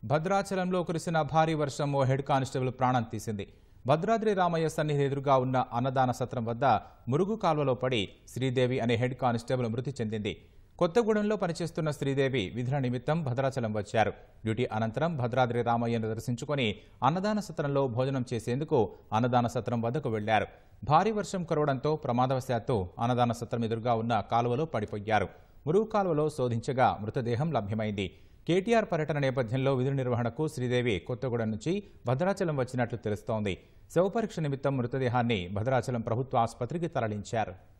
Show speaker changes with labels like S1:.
S1: భద్రాచలంలో కురిసిన భారీ వర్షం ఓ హెడ్ కానిస్టేబుల్ ప్రాణం తీసింది భద్రాద్రి రామయ్య సన్నిధి ఎదురుగా ఉన్న అన్నదాన సత్రం వద్ద మురుగు కాల్వలో పడి శ్రీదేవి అనే హెడ్ కానిస్టేబుల్ మృతి చెందింది కొత్తగూడెంలో పనిచేస్తున్న శ్రీదేవి విధుల నిమిత్తం భద్రాచలం వచ్చారు డ్యూటీ అనంతరం భద్రాద్రి రామయ్యను దర్శించుకొని అన్నదాన సత్రంలో భోజనం చేసేందుకు అన్నదాన సత్రం వద్దకు వెళ్లారు భారీ వర్షం కురవడంతో ప్రమాదవశాత్తు అన్నదాన సత్రం ఎదురుగా ఉన్న కాలువలో పడిపోయారు మురుగు కాలువలో శోధించగా మృతదేహం లభ్యమైంది కేటీఆర్ పర్యటన నేపథ్యంలో విధుల నిర్వహణకు శ్రీదేవి కొత్తగూడెం నుంచి భద్రాచలం వచ్చినట్లు తెలుస్తోంది శవపరీక్ష నిమిత్తం మృతదేహాన్ని భద్రాచలం ప్రభుత్వ ఆసుపత్రికి తరలించారు